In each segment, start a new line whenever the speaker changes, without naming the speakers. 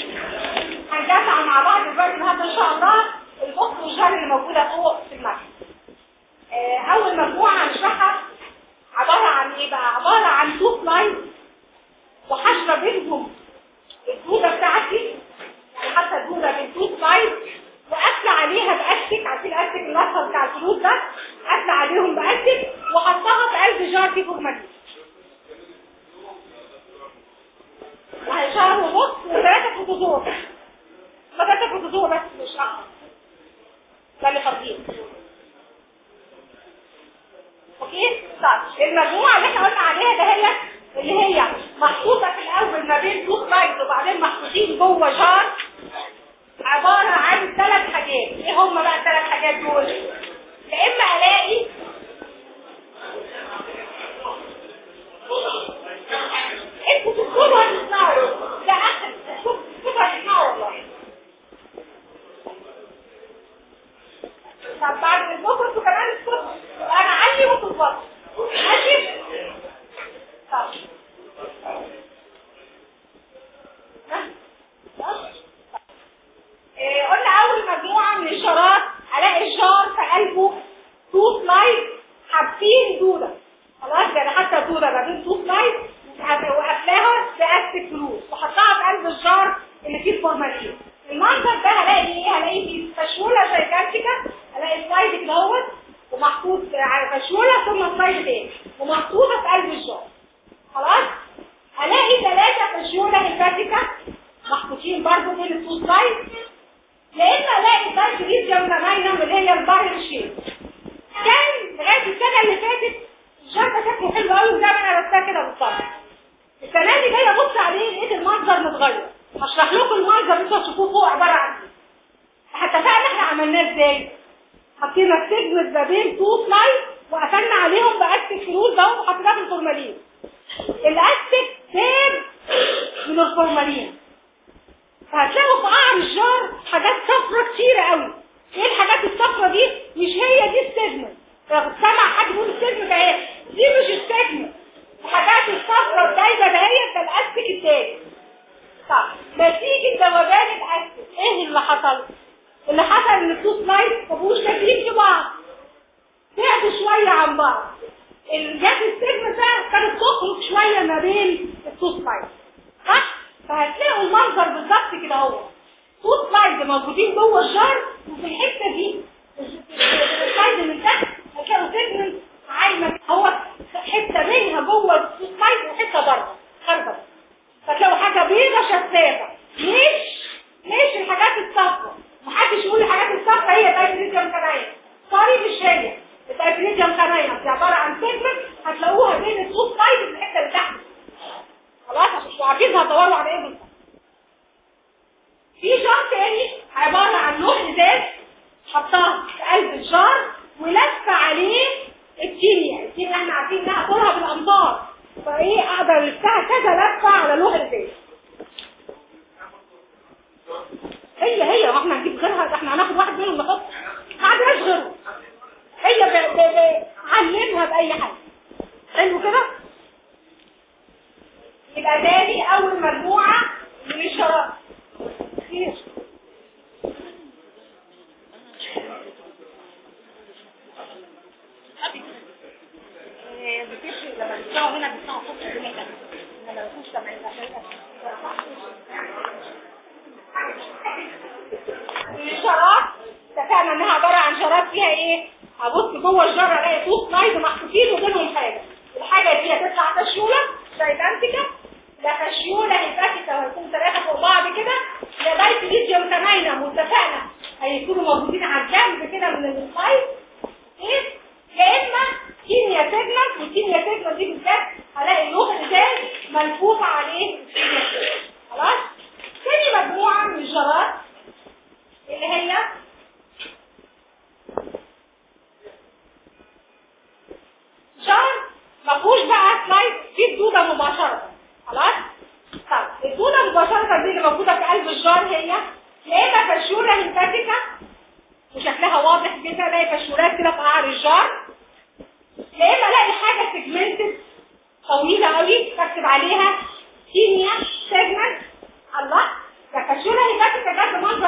هنجمع مع بعض دلوقتي النهارده ان شاء الله البوكس والجار اللي موجوده فوق في المكتب آه، اول مجموعه هنشرحها عباره عن ايه بقى عباره عن تو سلايد وحشره بينهم الدوده بتاعتي يعني حتى الدوده من تو سلايد وقافله عليها باستك عارفين الاستك الاصفر بتاع الفلوس ده قافله عليهم باستك وحطها في قلب جار فيه فورمالين وهي شهر ونص وثلاثه فوتوزور ثلاثه فوتوزور بس مش اكتر ده اللي فاضيين اوكي طيب المجموعه اللي احنا قلنا عليها ده هي اللي هي محطوطه في الاول ما بين تو سلايدز وبعدين محطوطين جوه جار عباره عن ثلاث حاجات ايه هم بقى الثلاث حاجات دول يا اما الاقي انتوا تكتبوا هتسمعوا لا اخر تكتبوا هتسمعوا والله طب بعد البكره انتوا كمان اسكتوا انا علي وانتوا تبطلوا ماشي طب ها؟ ها؟ إيه، قلنا اول مجموعه من الشارات الاقي الشار في قلبه تو سلايد حابسين دوده خلاص يعني حتى دوده ما بين تو سلايد وقافلاها باستك فلوس وحطها في قلب الجار اللي فيه الفورمالين المنظر ده هلاقي ايه هلاقي فيه فشوله جايجانتيكا هلاقي سلايد كده اهوت ومحطوط على فشوله ثم سلايد تاني ومحطوطه في قلب الجار خلاص هلاقي ثلاثه فشوله هيباتيكا محطوطين برضه بين التو سلايد يا اما الاقي دايجريزيوم كماينم اللي هي البارل شيب كان لغايه السنه اللي فاتت الجار ده شكله حلو قوي وزي ما انا رسمها كده بالظبط السنه دي جايه ابص عليه لقيت المنظر متغير هشرح لكم المنظر اللي انتوا هتشوفوه فوق عباره عن ايه حتى فعلا احنا عملناه ازاي حطينا السيجمنت ما بين تو سلايد وقفلنا عليهم باستك فلوس ده وحطيناه في الفورمالين الاستك ساب من الفورمالين فهتلاقوا في قعر الجار حاجات صفرة كتيرة قوي ايه الحاجات الصفرة دي مش هي دي السيجمنت سمع حد يقول السيجمنت اهي دي مش السيجمنت الحاجات الصفرة الدايبة ده هي ده الاستك التاني طب نتيجة ذوبان الاستك ايه اللي حصل؟ اللي حصل ان التو سلايد مبقوش شايفين في بعض بعدوا شوية عن بعض الجات السيجمنت ده كانت تخرج شوية ما بين التو سلايد صح؟ فهتلاقوا المنظر بالظبط كده اهو تو سلايد موجودين جوه الجار وفي الحته دي السلايد من تحت هتلاقوا سيجمنت عايمه هو حته منها جوه التو سلايد وحته بره خارجه فتلاقوا حاجه بيضه شفافه مش مش الحاجات الصفراء محدش يقول الحاجات الصفراء هي دايبريزيوم كنايا سوري مش هي الدايبريزيوم كنايا دي عباره عن سيجمنت هتلاقوها بين التو سلايد في الحته اللي تحت خلاص عشان مش عارفين هدوروا على ايه بالظبط في جار تاني عبارة عن لوح ازاز حطاه في قلب الجار ولف عليه الكيمياء الكيمياء احنا عارفين انها طولها بالامتار فايه اقدر الفها كذا لفة على لوح ازاز هي هي واحنا هنجيب غيرها ده احنا هناخد واحد منهم نحط ما عندناش غيره هي ب- ب- ب- علمها باي حاجه حلو كده يبقى تاني اول مجموعة من الشراب خير إيه، بتفرق لما بتسمعوا هنا بتسمعوا صوت الدنيا كده لما ما يكونش سامعين الشراب اتفقنا انها عبارة عن شراب فيها ايه هبص جوه الجرة الاقي تو سلايد محطوطين وبينهم حاجة الحاجة دي هتطلع تشولة جايبانتيكا لا فشيولة هيباتيكا وهيكون ثلاثة فوق بعض كده يا بايت ليثيوم كماينم واتفقنا هيكونوا موجودين على الجنب كده من السلايد ايه يا اما كيميا سيجمنت والكيميا سيجمنت دي بالذات هلاقي لوح ازاز ملفوف عليه الكيميا سيجمنت خلاص تاني مجموعة من الجرات اللي هي جار ما فيهوش بقى سلايد فيه الدودة مباشرة خلاص طب الدودة مباشرة دي اللي موجودة في قلب الجار هي يا اما فشولة هيباتيكا وشكلها واضح جدا الاقي فشولات كده في قعر الجار يا اما الاقي حاجة سيجمنتد طويلة قوي بكتب عليها كيميا سيجمنت الله ده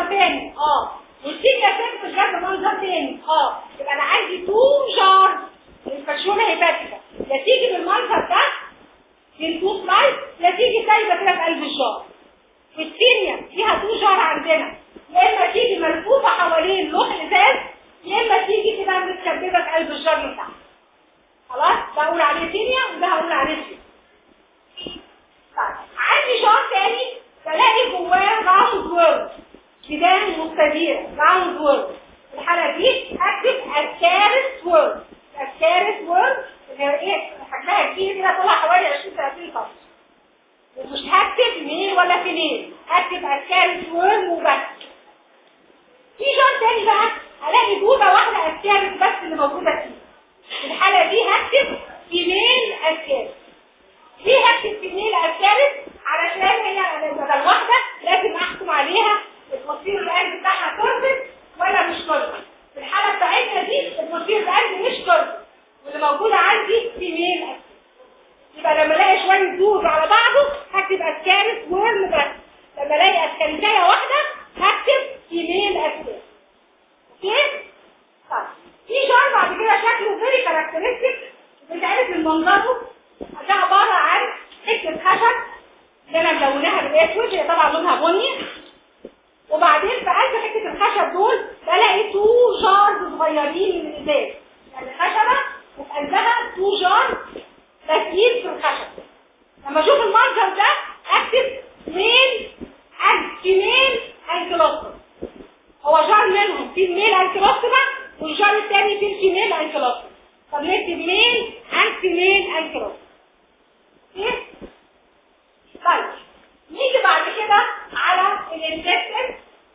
تاني اه والسيليا سيل مش جايبه منظر تاني اه يبقى انا عندي تو جار الفاشيولا هيباتيكا يا تيجي بالمنظر ده في تو سلايد يا تيجي سايبه كده في قلب الجار السيليا فيها تو جار عندنا يا اما تيجي ملفوفه حوالين لوح ازاز يا اما تيجي كده متكببه في قلب الجار من تحت خلاص ده اقول عليه سيليا وده هقول عليه سيليا طيب عندي جار تاني بلاقي جواه راوند وورد جدان مستديرة راوند وورد في الحالة دي هكتب الكارس وورد الكارس وورد اللي هي ايه حجمها كبير كده طلع حوالي 20 30 سم ومش هكتب ميل ولا فيميل هكتب الكارس وورد وبس في جار تاني بقى هلاقي دودة واحدة الكارس بس اللي موجودة فيه في الحالة دي هكتب فيميل الكارس ليه هكتب فيميل الكارس علشان هي بدل واحدة لازم احكم عليها المصير القلب بتاعها كوربت ولا مش كوربت في الحالة بتاعتنا دي المصير القلب مش كوربت واللي موجودة عندي فيميل أسكارس يبقى لما الاقي شوية دوز على بعضه هكتب اسكارس ورم بس لما الاقي اسكارسية واحدة هكتب فيميل اسكارس اوكي؟ طيب في جار بعد كده شكله فيري كاركترستيك بيتعرف من منظره ده عبارة عن حتة خشب اللي انا ملوناها بالاسود هي طبعا لونها بني وبعدين في قلب حته الخشب دول بلاقي تو جارز صغيرين من الازاز يعني خشبه وفي قلبها تو جار تسيير في الخشب لما اشوف المنظر ده اكتب ميل اند فيميل انكلوستر هو جار منهم في الميل انكلوستر والجار الثاني في الفيميل انكلوستر طب نكتب ميل اند فيميل انكلوستر ايه طيب نيجي بعد كده على الانتستين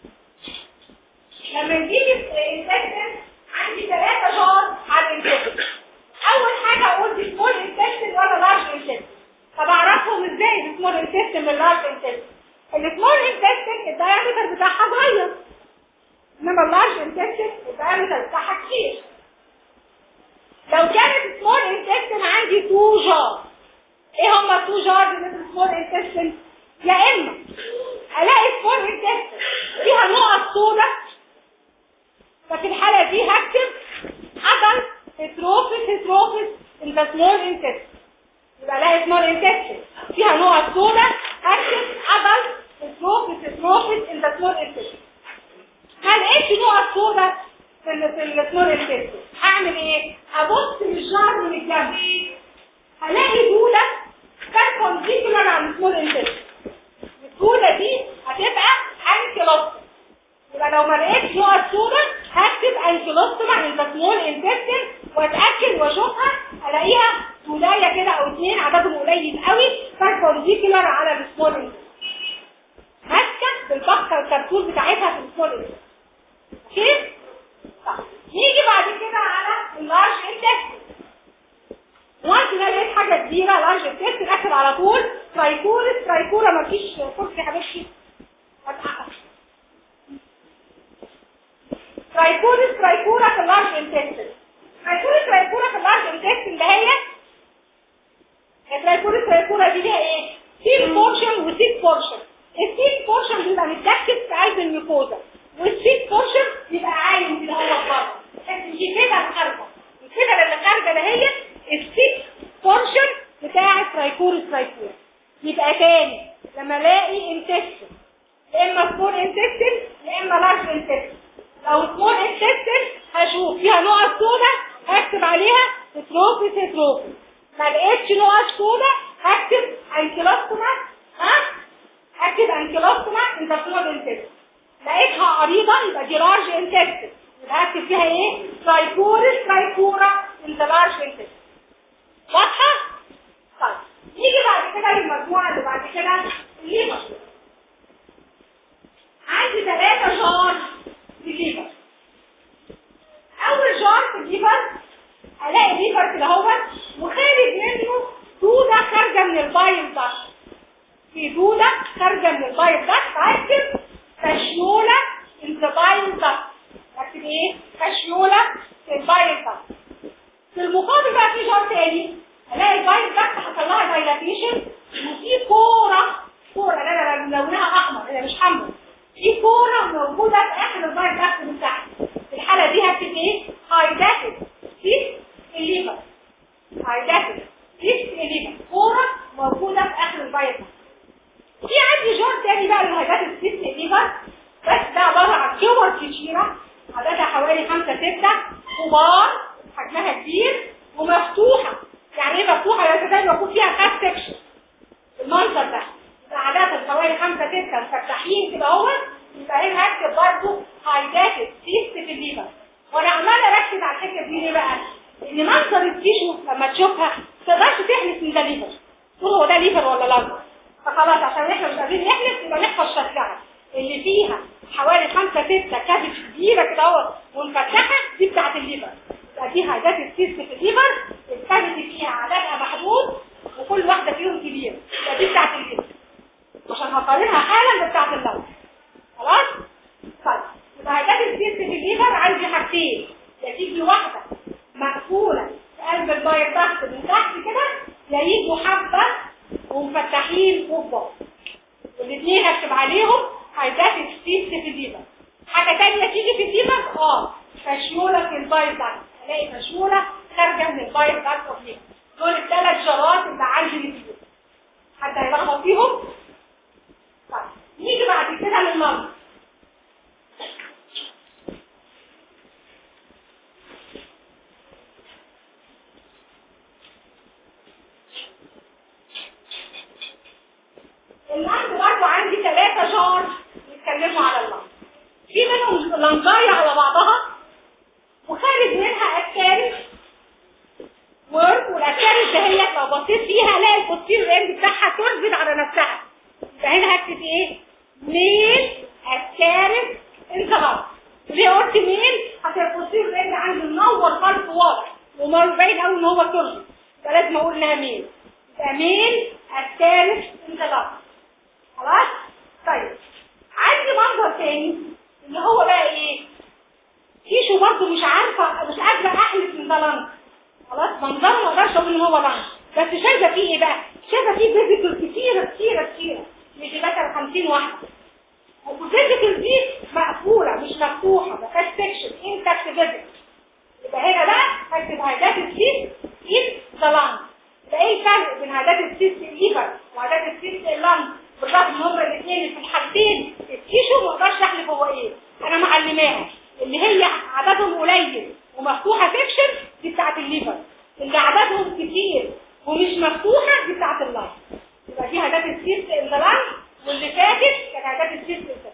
لما نجيب الانتستين عندي ثلاثة جار على الانتستين اول حاجة اقول دي سمول انتستين ولا لارج انتستين طب اعرفهم ازاي السمول انتستين من اللارج انتستين السمول انتستين الدايمتر بتاعها صغير انما اللارج انتستين الدايمتر بتاعها كتير لو كانت سمول انتستين عندي تو جار ايه هما التو جار من السمول انتستين يا اما الاقي سمول انتستين فيها نقط سوداء ففي الحالة دي هكتب عضل هيتروفيس هيتروفيس in the small intestine يبقى الاقي سمول انتستين فيها نقط سوداء هكتب عضل هيتروفيس هيتروفيس in the small intestine ما لقيتش نقط سوداء في ال في السمول انتستين هعمل ايه؟ ابص للجار من الجنب هلاقي دولة perpendicular على السمول انتستين الدولة دي هتبقى انكلوستر يبقى لو ما لقيتش نقط سوداء هكتب انكلوستر عن السمول انتستين واتاكد واشوفها الاقيها دولايه كده او اثنين عددهم قليل قوي perpendicular على السمول انتستين ماسكه بالبقه الكرتون بتاعتها في السمول انتستين اوكي؟ طيب نيجي بعد كده على اللارج انتستين وانت ده لقيت حاجه كبيره لارج انتستين اكتب على طول ترايكورس ترايكورا مفيش كرسي يا حبيبتي هتعقد ترايكورس ترايكورا في اللارج انتستين ترايكورس ترايكورا في اللارج انتستين ده هي الترايكورس ترايكورا دي ليها ايه؟ سيل بورشن وسيل بورشن السيل بورشن بيبقى متركز في قلب الميكوزا والسيل بورشن بيبقى عايم كده هو بره دي كده خارجه الكده اللي خارجه ده هي السيل بورشن بتاع ترايكورس ترايكورا يبقى تاني لما الاقي انتستين يا اما سمول انتستين يا اما لارج انتستين لو سمول انتستين هشوف فيها نقط سوداء هكتب عليها هيتروفيس هيتروفيس ما لقيتش نقط سوداء هكتب انكيلوستوما ها هكتب انكيلوستوما انت سمول انتستين لقيتها عريضة يبقى دي لارج انتستين يبقى هكتب فيها ايه ترايكورس ترايكورا انت لارج انتستين واضحة؟ طيب نيجي بعد كده للمجموعة اللي بعد كده الليفر عندي ثلاثة جار في الليفر أول جار في الليفر ألاقي الليفر كده هو وخارج منه دودة خارجة من البايل ده في دودة خارجة من البايل ده هكتب كشيولة البايل ده هكتب ايه؟ كشيولة البايل ده في المقابل بقى في جار تاني الاقي البايل ده حصل لها دايلاتيشن وفي كورة كورة لا لا لا لونها احمر هي مش حمرا في كوره موجوده في اخر البايت داكت من تحت في الحاله دي هتبقى ايه هايداتد سيست الليفر هايداتد سيست الليفر كوره موجوده في اخر البايت في عندي جور تاني بقى للهايداتد سيست الليفر بس ده عباره عن كور كتيره عددها حوالي خمسة ستة كبار حجمها كبير ومفتوحة يعني ايه مفتوحة يعني زي ما يكون فيها كات سكشن المنظر ده عددها حوالي خمسة ستة مفتحين كده اهو يبقى هنا هكتب برضه هايداتد سيست في الليفر وانا عمالة اركز على الحتة دي ليه بقى؟ ان منظر التيشو لما تشوفها ما تقدرش تحلف ان ده ليفر تقول هو ده ليفر ولا لا فخلاص عشان احنا مش قادرين نحلف يبقى نحفظ شكلها اللي فيها حوالي خمسة ستة كابج كبيرة كده اهو ومفتحة دي بتاعت الليفر يبقى دي هايدات السيست في الليفر الكابج فيها عددها محدود وكل واحدة فيهم كبيرة يبقى دي بتاعت الليفر عشان هقارنها حالا بتاعت الليفر خلاص؟ طيب يبقى هايدات السيست في الليفر عندي حاجتين يا تيجي واحدة مقفولة في قلب البايضات من تحت كده يا يجوا حبة ومفتحين فوق بعض والاثنين هكتب عليهم هيدات السيست في الليفر حاجة تانية تيجي في الليفر اه فشولة في البايض داكت الاقي فشولة خارجة من البايض داكت اوف ليفر دول الثلاث جرات اللي عندي الليفر حد هيلخبط فيهم؟ طيب نيجي بعد كده للمرض الأرض برضه عندي ثلاثة جار يتكلموا على اللنج في منهم لنجاية على بعضها وخارج منها أكارث ورك والأكارث دهيت لو بصيت فيها الاقي البوستير ريند بتاعها تثبت على نفسها يبقى هنا هكتب ايه؟ ميل أكارث انتهار ليه قلت ميل؟ عشان البوستير ريند عندي منور خالص واضح وما باين قوي ان هو تربط فلازم اقول انها ميل يبقى ميل أكارث انتهار خلاص طيب عندي منظر تاني اللي هو بقى ايه تيشو برضه مش عارفه مش قادره احلف من ده لنج خلاص منظره ما اقدرش اقول ان هو لنج بس شايفه فيه ايه بقى شايفه فيه فيزيكال كتيره كتيره كتيره مش مثلا 50 واحده والفيزيكال دي مقفوله مش مفتوحه ما فيهاش سكشن انتكت فيزيكال يبقى هنا بقى هكتب هيدات السيس ان ذا لانج يبقى ايه الفرق بين هيدات السيس الليفر وهيدات السيس اللانج بالرغم ان هما الاثنين في الحالتين التيشو ما اقدرش احلف هو ايه انا معلماها اللي هي عددهم قليل ومفتوحه سكشن دي بتاعت الليفر اللي عددهم كتير ومش مفتوحه دي بتاعت اللانج يبقى دي هدات السيس انزلان واللي فاتت كانت هدات السيس انزلان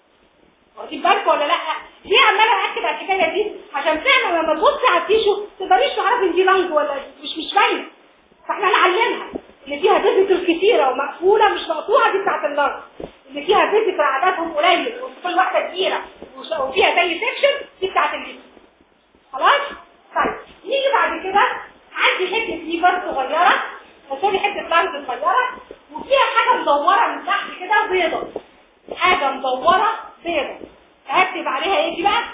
واخدين بالكم ولا لا ليه عماله اكتب على الحكايه دي عشان فعلا لما تبص على التيشو تقدريش تعرفي ان دي لانج ولا مش مش باينه فاحنا نعلمها اللي فيها فيزيكال كتيره ومقفوله مش مقطوعه دي بتاعت اللانج اللي فيها فيزيكال عددهم قليل وكل واحده كبيره وفيها زي سكشن دي بتاعت الليفر خلاص طيب نيجي بعد كده عندي حته ليفر صغيره سوري حته لانج صغيره وفيها حاجه مدوره من تحت كده بيضه حاجه مدوره بيضه هكتب عليها ايه دي بقى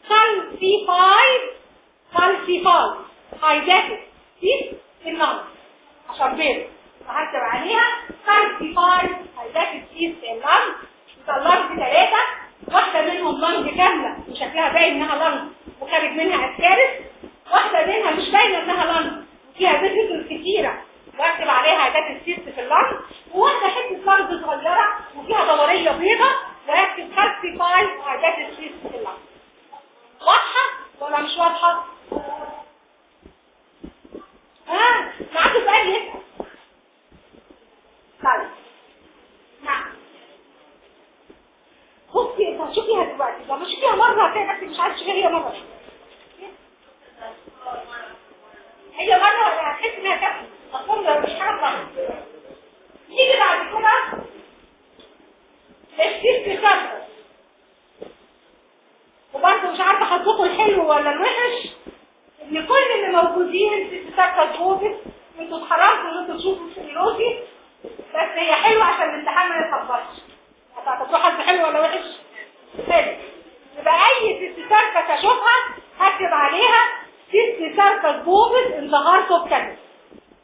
كالسيفايد كالسيفايد هايداتد في اللانج عشان بيضه هكتب عليها كالسيفايد هايداتد في اللانج يبقى اللانج ثلاثه واحده منهم لانج كامله وشكلها باين انها لانج وخارج منها اسكارس واحده منها مش باينه انها لانج وفيها فيزيكال كتيره واكتب عليها هيدات السيست في اللانج وواحده حته لانج صغيره وفيها دوريه بيضه واكتب كالسيفايد هيدات السيست في اللانج واضحه ولا مش واضحه؟ ها معاك سؤال يسأل طيب نعم بصي انت هتشوفيها دلوقتي لما تشوفيها مره هتلاقي نفسك مش عارف تشوفيها هي مره هي مره ولا هتحس انها كافيه اصلا مش حاجه خالص نيجي بعد كده للسيست كافر وبرضه مش عارفه حظكم الحلو ولا الوحش ان كل اللي موجودين في سكه جوزك انتوا اتحرمتوا ان انتوا تشوفوا السيروسي بس هي حلوه عشان الامتحان ما يتخبطش هتعتبروه حظ حلو ولا وحش؟ حلو يبقى اي ست ساركس اشوفها هكتب عليها ست ساركس بوبس انتهارت اوف كذا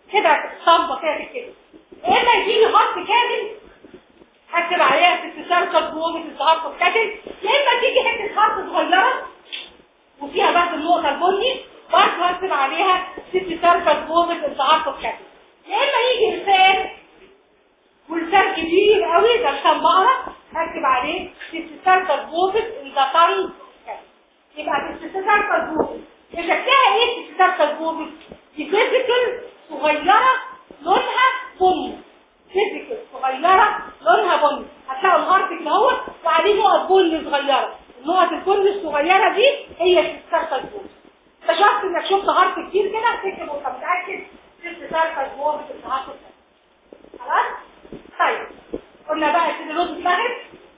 كده صبه كده كده اما يجيلي خط كامل هكتب عليها ست ساركس سيركل بروميت الهارت اوف كاتل يا اما تيجي حته هارت صغيره وفيها بس النقطه البني برضه هكتب عليها ست سيركل بروميت الهارت اوف كاتل يا اما يجي لسان ولسان كبير قوي ده لسان بقره هكتب عليه ست سيركل بروميت الزفان يبقى ست سيركل بروميت شكلها ايه ست سيركل بروميت دي فيزيكال صغيره لونها بني فيزيكال صغيره لونها بني هتلاقوا الهارت كده اهو وعليه نقط بني صغيره النقط البني الصغيره دي هي السيركل بوم اكتشفت انك شفت هارت كتير كده تكتب وانت متاكد شفت سيركل بوم في الهارت خلاص طيب قلنا بقى السيدولوز اتلغت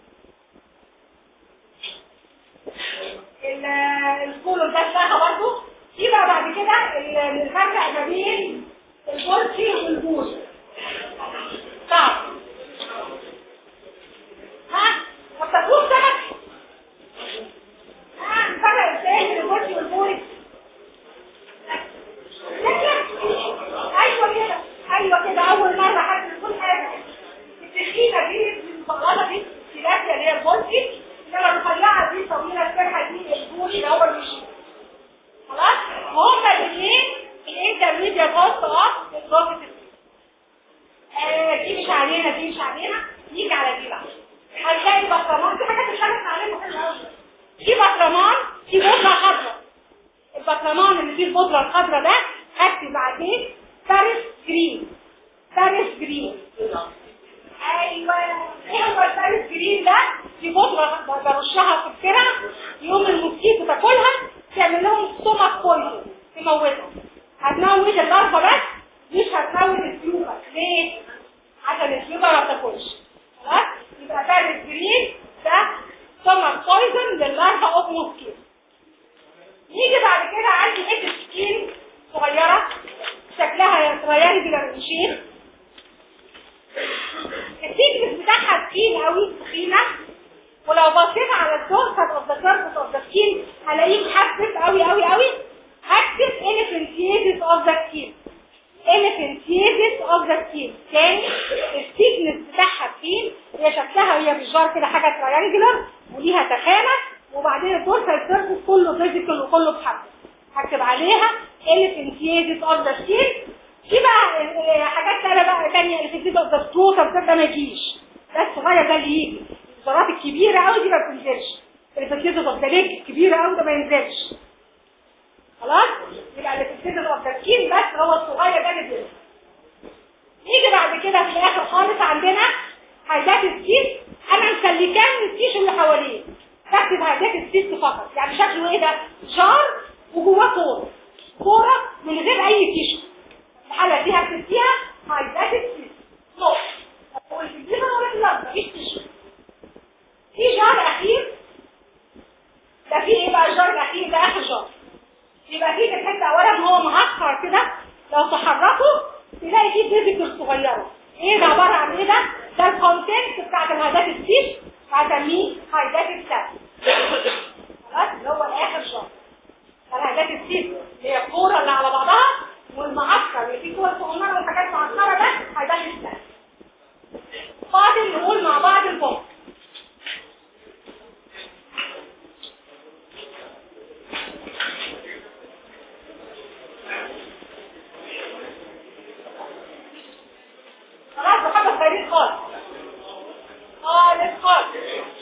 الكولون ده اتلغى برضه في بقى بعد كده الفرق ما بين البولتي والبول صعب ها وبتقول سمك ها الفرق ازاي بين البولتي والبول ايوه كده ايوه كده اول مره حد يقول حاجه التخينه دي المصغره دي الثلاثيه اللي هي البولتي انما الرفيعه دي طويله الفرحه دي البول اللي هو المشي خلاص هما الاثنين الانترميديا بوست اوف البوزيتيف دي مش علينا دي مش علينا نيجي على دي بقى هتلاقي بطرمان في حاجات مش عارف نعملها في بطرمان في بودره خضراء البطرمان اللي فيه البودره الخضراء ده هكتب عليه باريس جرين باريس جرين ايوه ايه هو الباريس جرين ده في بودره برشها في الكرع يوم الموسكيتو تاكلها تعمل لهم ستومك بويزن تموتهم هتموت اللارفا بس مش هتموت السيوبر ليه؟ عشان السيوبر ما بتاكلش خلاص يبقى ده الجرين ده ستومك بويزن لللارفا اوف موسكيتو يجي بعد كده عندي حته سكين صغيره شكلها تريانجلر شيب التيكنس بتاعها تخين قوي تخينه ولو بصيت على الدورسال اوف ذا سيرفيس اوف ذا سكين هلاقيه محسس قوي قوي قوي هكتب elephantiasis of the skin elephantiasis of the skin تاني الثيكنس بتاعها تخين هي شكلها هي بالجار كده حاجه تريانجلر وليها تخانه وبعدين الدورسال سيرفيس كله فيزيكال وكله بحبه هكتب عليها elephantiasis of the skin في بقى حاجات تانية بقى تانية elephantiasis of the scrotum ده ما يجيش ده الصغير ده اللي يجي الذرات الكبيرة قوي دي ما بتنزلش الفتيزة الضليك الكبيرة قوي ده ما ينزلش خلاص يبقى اللي في الفتيزة الضليكين بس هو الصغير ده اللي بينزل نيجي بعد كده في الاخر خالص عندنا هيدات السيس انا مسلكان السيش اللي حواليه بكتب هيدات السيس فقط يعني شكله ايه ده جار وجواه كوره كوره من غير اي تيشو الحاله دي هكتب فيها هيدات السيس نقطه والفيزيكال ولا لا مفيش تيشو في جار اخير ده في ايه بقى الجار الاخير ده اخر جار يبقى في تحس اولا هو معقر كده لو تحركه تلاقي فيه فيزيكال صغيره ايه ده عباره عن ايه ده ده الكونتنت بتاعت الهيدات السيش هسميه هيدات السيش خلاص اللي هو الاخر جار الهيدات السيش اللي هي الكوره اللي على بعضها والمعسكر اللي فيه كور صغيره وحاجات معسكره ده هيدات السيش فاضل نقول مع بعض البوم خلاص محمد خيرين خالص خالص خالص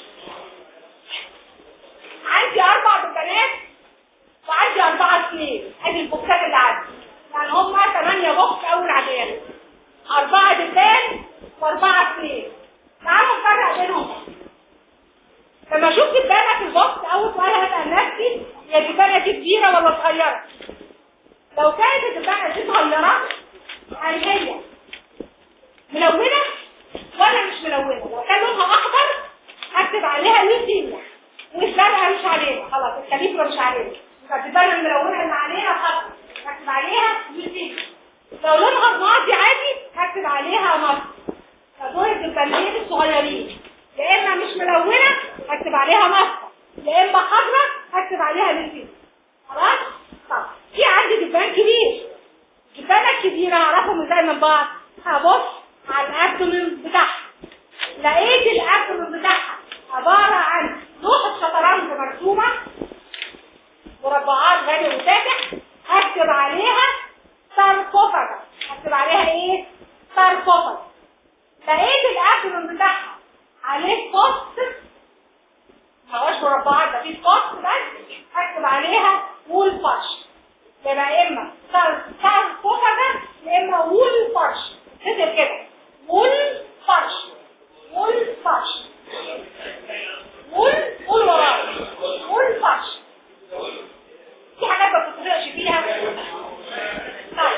عندي اربع بنات وعندي اربعة سنين ادي البوكسات اللي عندي يعني هم ثمانية بوكس اول عديان اربعة دبان واربعة سنين تعالوا نفرق بينهم لما اشوف دبانة في البوكس اول سؤال هسأل نفسي هي الدبانة دي كبيرة ولا صغيرة لو كانت الدبانة دي صغيرة هل هي ملونة ولا مش ملونة لو كان لونها اخضر هكتب عليها لوسينيا والزرقاء مش علينا خلاص الكاليفرا مش علينا فالدبانة الملونة اللي عليها خضر هكتب عليها لوسينيا لو لونها رمادي عادي هكتب عليها مصر فدول الدبانين الصغيرين يا اما مش ملونة هكتب عليها مصر يا اما خضرا هكتب عليها لوسينيا خلاص طب في عندي دبان كبير الدبانة الكبيرة هعرفهم ازاي من بعض هبص على الابدومين بتاعها لقيت الابدومين بتاعها عبارة عن لوحة شطرنج مرسومة مربعات غالي وفاتح هكتب عليها ساركوفاجا هكتب عليها ايه؟ ساركوفاجا لقيت الابدن بتاعها عليه قص ما هوش مربعات ده فيه قص بس هكتب عليها وول فرش يبقى اما ساركوفاجا يا اما وول فرش كده كده وول فرش وول فرش وول وول وراء وول فرش في حاجات ما بتطبقش فيها طيب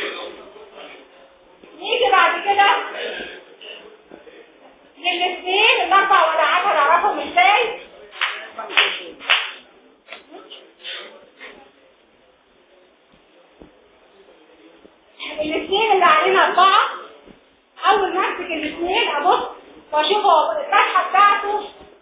نيجي بعد كده للاثنين الاربع ودعات هنعرفهم ازاي الاثنين اللي علينا اربعه اول ما امسك الاثنين ابص واشوف هو الفتحه بتاعته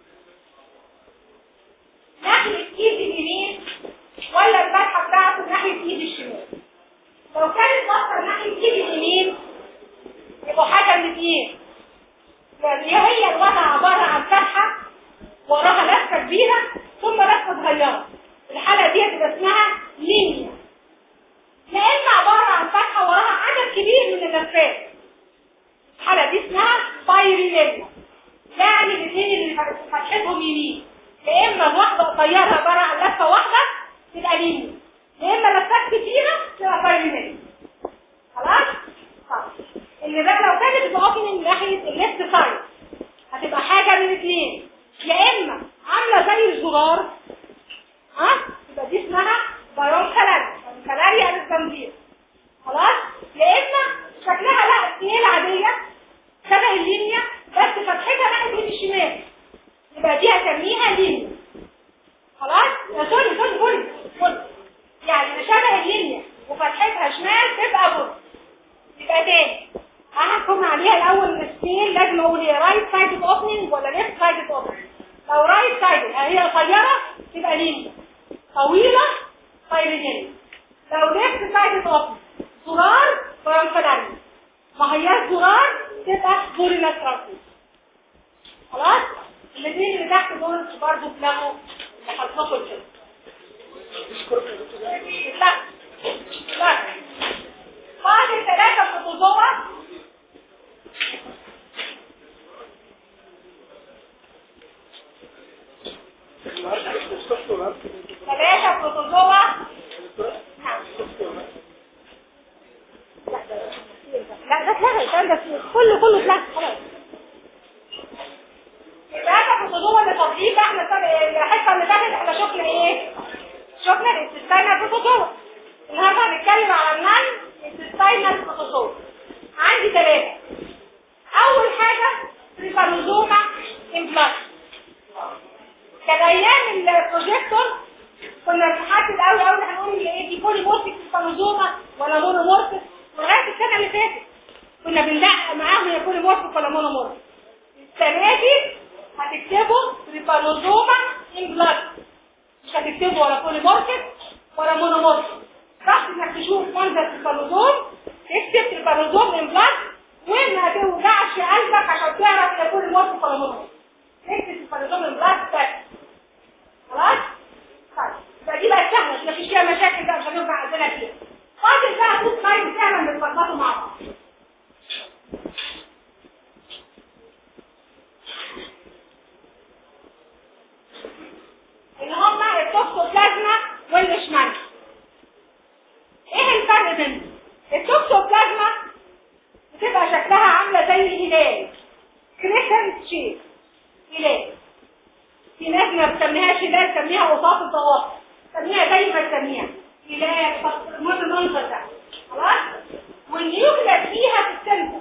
ناحيه ايد اليمين ولا الفتحه بتاعته ناحيه ايد الشمال لو كانت بصه ناحيه ايد اليمين يبقى حاجه من اثنين يعني هي الوضع عباره عن فتحه وراها لفه كبيره ثم لفه صغيره الحاله دي هتبقى اسمها لينيا يا اما عباره عن فتحه وراها عدد كبير من اللفات الحاله دي اسمها بايريلينيا يعني الاثنين اللي فتحتهم يمين يا اما واحده قصيره عباره عن لفه واحده تبقى لينيا يا اما لفات كتيره تبقى بايريلينيا خلاص طيب اللي بقى لو كانت الاوبن من ناحيه الليفت سايد هتبقى حاجه من اثنين يا اما عامله زي الزرار ها يبقى دي اسمها بايون كلاري كلاري يعني التنظير خلاص يا اما شكلها لا سنيل عاديه شبه اللينيا بس فتحتها ناحيه ايد الشمال يبقى دي هسميها لينيا خلاص يا سوري سوري سوري سوري يعني شبه اللينيا وفتحتها شمال تبقى بر يبقى تاني هحكم عليها الاول السين لازم اقول هي رايت سايد اوبننج ولا ليفت سايد اوبننج لو رايت سايد هي قصيره تبقى لينيا طويله طيرينيه لو ليفت سايد اوبننج زرار فرنفلاني ما هياش زرار تبقى بورينا ترانسيس خلاص الاثنين اللي تحت دول برضه تلاقوا لحظكم كده لا لا بعد الثلاثة بروتوزوا ثلاثة بروتوزوا لا ده اتلغى الكلام ده كله كله اتلغى خلاص ثلاثة بروتوزوا اللي فاضيين بقى احنا الحصة اللي فاتت احنا شفنا ايه؟ شفنا الاستثناء بروتوزوا النهارده هنتكلم على النان السباينال بروتوزوا عندي ثلاثة أول حاجة تريبانوزوما امبلاس كان أيام البروجيكتور كنا بنحدد قوي قوي هنقول ان ايه دي بولي مورفيك تريبانوزوما ولا مونو مورفيك لغاية السنة اللي فاتت كنا بندقق معاهم هي بولي مورفيك ولا مونو مورفيك السنة دي هتكتبوا تريبانوزوما امبلاس مش هتكتبوا ولا بولي مورفيك ولا مونو مورفيك رحت انك تشوف منظر البالوزوم تكتب البالوزوم امبلاس وما توجعش قلبك عشان تعرف اذا كل موت بالوزوم تكتب البالوزوم امبلاس بس خلاص طيب يبقى دي بقى سهله مفيش فيها مشاكل بقى مش هنرجع عندنا فيها فاضل بقى فوت سايد فعلا بنظبطه مع بعض اللي هم التوكسوبلازما والاشمعنى ايه الفرق بينهم التوكسوبلازما بتبقى شكلها عامله زي الهلال كريسنت شيب هلال في ناس ما بتسميهاش هلال تسميها وساط الضوافر تسميها زي ما تسميها هلال المهم المنظر ده خلاص والنيوكليس فيها في السنتر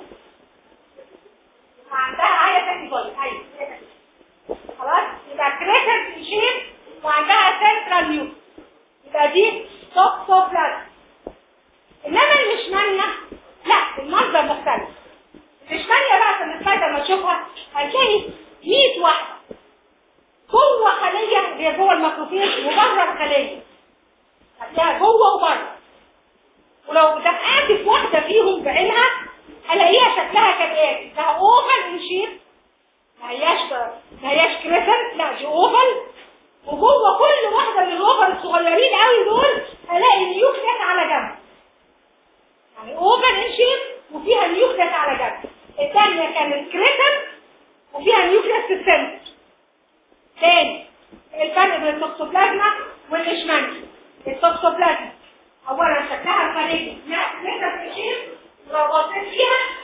عندها هي تاكيبول ايوه خلاص يبقى كريسنت شيب وعندها سنترال نيوكليس يبقى دي توكسوبلازما انما المشمانية لا المنظر مختلف المشمانية بقى في السلايد لما تشوفها هتلاقي 100 واحدة جوه خلية اللي هي جوه الميكروفيج وبره الخلية هتلاقيها جوه وبره ولو دققت في واحدة فيهم بعينها هلاقيها شكلها كالآتي لها اوفر انشير ما هياش ما هياش كريسنت لا دي اوفل وجوه كل واحده من الاوفل الصغيرين قوي دول الاقي نيوكليس على جنب يعني اوفل ان شيب وفيها نيوكليس على جنب الثانيه كانت كريسنت وفيها نيوكليس في السنتر تاني الفرق بين التوكسوبلازما والاشمانجي التوكسوبلازما اولا شكلها الخارجي لا كريسنت شيب لو بصيت فيها